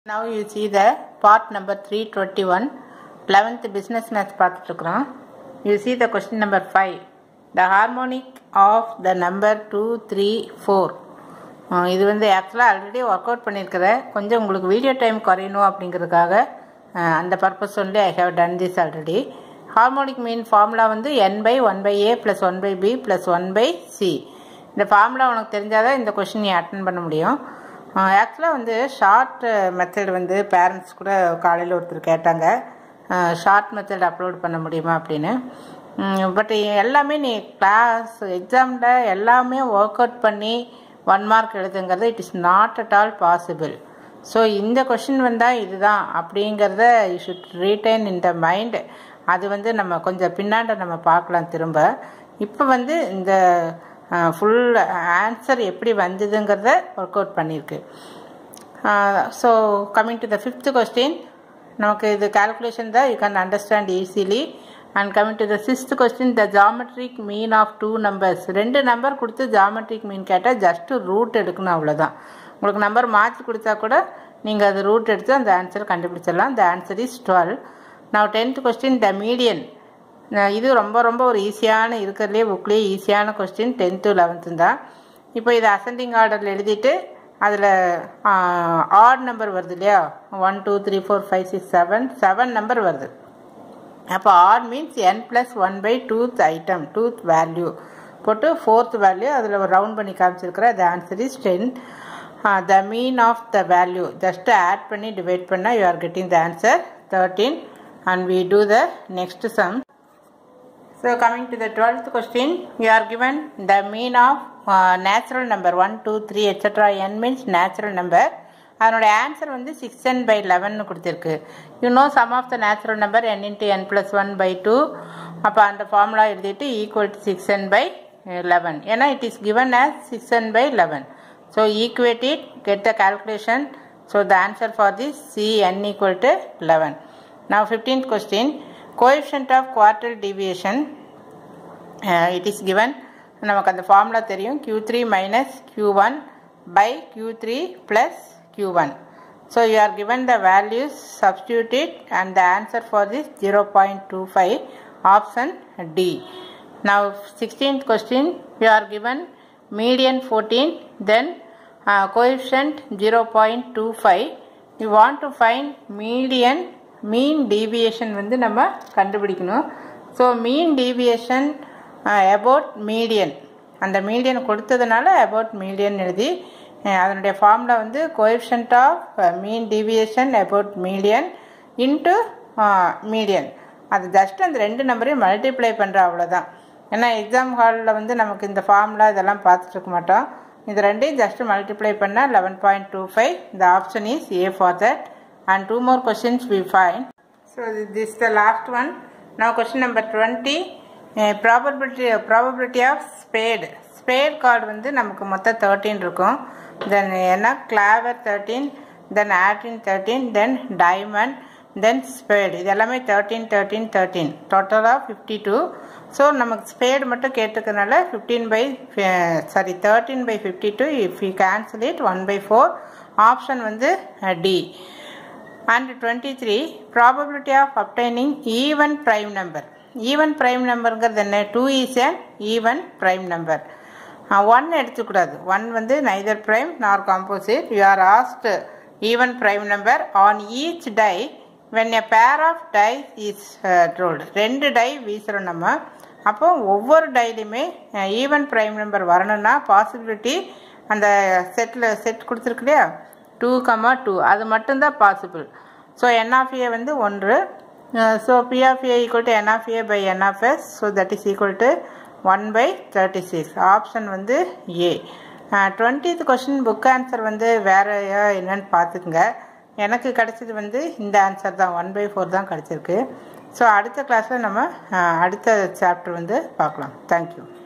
Now you see the part number 321, 11th business maths பார்த்துட்ருக்குறோம் You see the question number 5. The harmonic of the number 2, 3, 4. அஹ் இது வந்து ஆக்சுவலாக already work out பண்ணியிருக்கிறேன் கொஞ்சம் உங்களுக்கு video time குறையணும் அப்படிங்கிறதுக்காக அஹ் அந்த purpose only I have done this already harmonic mean formula வந்து N by one by A plus one by B plus one by C இந்த ஃபார்முலா உனக்கு தெரிஞ்சாதான் இந்த கொஷின் நீ அட்டன் பண்ண முடியும் ஆக்சுவலாக வந்து ஷார்ட் மெத்தட் வந்து பேரண்ட்ஸ் கூட காலையில் ஒருத்தர் கேட்டாங்க ஷார்ட் மெத்தட் அப்லோட் பண்ண முடியுமா அப்படின்னு பட் எல்லாமே நீ கிளாஸ் எக்ஸாமில் எல்லாமே ஒர்க் அவுட் பண்ணி ஒன் மார்க் எழுதுங்கிறது it is not at all possible so இந்த கொஷின் வந்தால் இதுதான் அப்படிங்கிறத you should retain in the mind அது வந்து நம்ம கொஞ்சம் பின்னாண்ட நம்ம பார்க்கலாம் திரும்ப இப்போ வந்து இந்த ஃபுல் ஆன்சர் எப்படி வந்ததுங்கிறத ஒர்க் அவுட் பண்ணியிருக்கு so coming to the fifth question நமக்கு இது கால்குலேஷன் தான் you can understand easily and coming to the sixth question the geometric mean of two numbers ரெண்டு நம்பர் கொடுத்து ஜாமெட்ரிக் மீன் கேட்டால் ஜஸ்ட்டு ரூட் எடுக்கணும் அவ்வளோதான் உங்களுக்கு நம்பர் மாற்றி கொடுத்தா கூட நீங்கள் அது ரூட் எடுத்து அந்த ஆன்சர் கண்டுபிடிச்சிடலாம் த ஆன்சர் இஸ் டுவெல் நான் டென்த் கொஸ்டின் த மீடியன் இது ரொம்ப ரொம்ப ஒரு ஈஸியான இருக்கிறதுலே புக்லேயே ஈஸியான கொஸ்டின் டென்த்து லெவன்த்து தான் இப்போ இதை அசெண்டிங் ஆர்டரில் எழுதிட்டு அதில் ஆட் நம்பர் வருது இல்லையா one two three four five six seven seven number வருது அப்போ odd means N plus one by twoth item twoth value போட்டு ஃபோர்த் வேல்யூ அதில் ரவுண்ட் பண்ணி காமிச்சிருக்கிற the answer is ten the mean of the value just add பண்ணி divide பண்ணால் you are getting the answer thirteen and we do the next sum So coming to the 12th question, you are given the mean of uh, natural number 1, 2, 3, etc. n means natural number. அதனோட answer வந்து six N by லெவன்னு கொடுத்துருக்கு you know sum of the natural number N into N plus one by two அப்போ அந்த formula எழுதிட்டு equal to six N by eleven ஏன்னா it is given as six N by eleven so equate it get the calculation so the answer for this C N equal to eleven now 15th question coefficient of quartile deviation uh, it is given நமக்கு அந்த formula தெரியும் q3 three minus Q one by Q three plus Q one so you are given the values substituted and the answer for this zero point two five option D now sixteenth question you are given median fourteen then coefficient zero point two five you want to find median mean deviation வந்து நம்ம கண்டுபிடிக்கணும் so mean deviation about median அந்த median கொடுத்ததுனால about median எழுதி அதனுடைய formula வந்து coefficient of mean deviation about median into median அது just அந்த ரெண்டு நம்பரையும் மல்டிப்ளை பண்ணுற அவ்வளோதான் ஏன்னா எக்ஸாம் ஹாலில் வந்து நமக்கு இந்த ஃபார்முலா இதெல்லாம் பார்த்துட்டு இருக்க மாட்டோம் இது ரெண்டையும் ஜஸ்ட் மல்டிப்ளை பண்ணால் eleven point two five the option is A for that and two more questions we find. So this is the last one. Now question number 20. Uh, probability probability of spade. Spade card வந்து நமக்கு மொத்தம் thirteen இருக்கும் தென் என்ன கிளாவர் thirteen then ஆட்டின் thirteen then diamond then spade இது எல்லாமே thirteen thirteen thirteen டோட்டலாக fifty two so நமக்கு ஸ்பேடு மட்டும் கேட்டுக்கனால fifteen by sorry thirteen by fifty two if you cancel it one by four option வந்து D and 23 probability of obtaining even prime number even prime numberங்கிறது என்ன 2 is an even prime number one எடுத்துக்கூடாது one வந்து neither prime nor composite you are asked even prime number on each die when a pair of dice is uh, rolled ரெண்டு die வீசுகிறோம் நம்ம அப்போ ஒவ்வொரு டைலையுமே ஈவன் ப்ரைம் நம்பர் வரணும்னா possibility அந்த செட்டில் செட் கொடுத்துருக்கு இல்லையா டூ கமா டூ அது மட்டும்தான் பாசிபிள் ஸோ என்ஆஃப்ஏ வந்து ஒன்று so P of A equal to N of A by N of S so that is equal to one by thirty six option வந்து A twentieth question book answer வந்து வேறு என்னன்னு பார்த்துக்குங்க எனக்கு கிடச்சது வந்து இந்த ஆன்சர் தான் ஒன் பை ஃபோர் தான் கிடச்சிருக்கு ஸோ அடுத்த கிளாஸில் நம்ம அடுத்த சாப்டர் வந்து பார்க்கலாம் தேங்க்யூ